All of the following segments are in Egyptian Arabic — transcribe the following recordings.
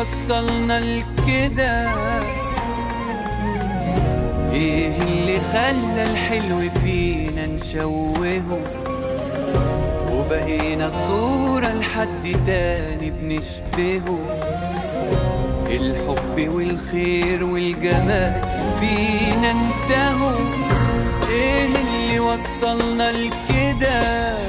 وصلنا لكده ايه اللي خلى الحلو فينا نشوهه وبقينا صورة لحد تاني بنشبهه الحب والخير والجمال فينا انتهوا ايه اللي وصلنا لكده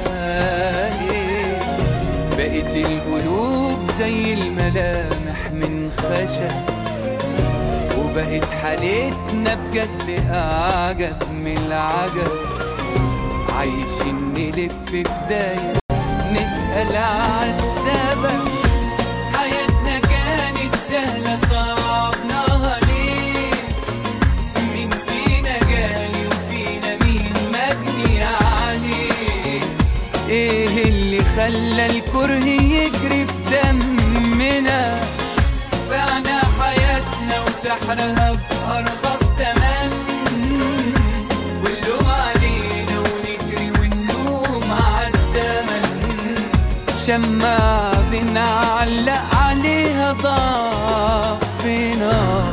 إيه بقت القلوب زي الملامح من خشب وبقت حالتنا بجد أعجب من العجب عايشين نلف في دايرة نسأل عالسبب حياتنا كانت سهلة صعبناها ليه مين فينا جالي وفينا مين مجني عليه ايه اللي خلى الكره يجري في دمنا بعنا حياتنا وسحرها بأرخص تمن واللوم علينا ونجري ونلوم عالزمن شماعة بنعلق عليها ضعفنا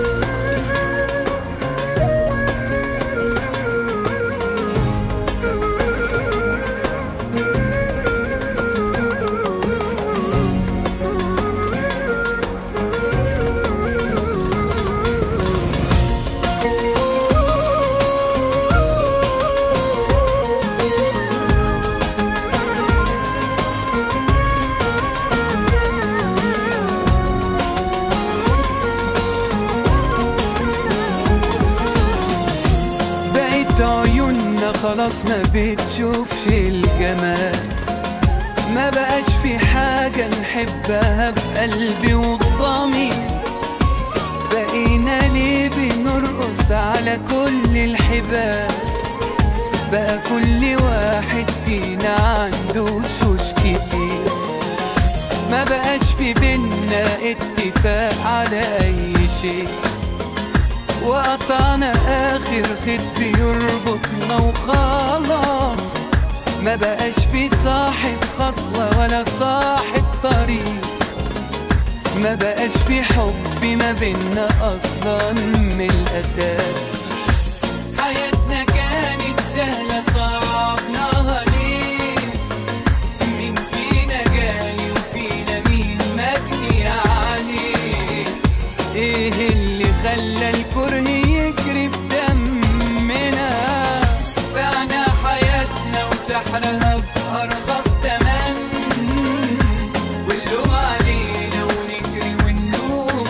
بقت عيوننا خلاص ما بتشوفش الجمال ما بقاش في حاجة نحبها بقلبي والضمير بقينا ليه بنرقص على كل الحبال بقى كل واحد فينا عنده وشوش كتير ما بقاش في بينا اتفاق على اي شيء وقطعنا اخر خط يربطنا وخلاص ما بقاش في صاحب خطوة ولا صاحب طريق ما بقاش في حب ما بينا اصلا من الاساس حياتنا كانت سهلة صعبناها ليه مين فينا جالي وفينا مين مجني عليه ايه اللي خلى الكره يجري في دمنا بعنا حياتنا وسحرها بأرخص تمن واللوم علينا ونجري ونلوم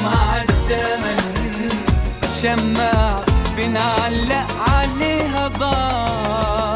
عالزمن شماع بنعلق عليها ضار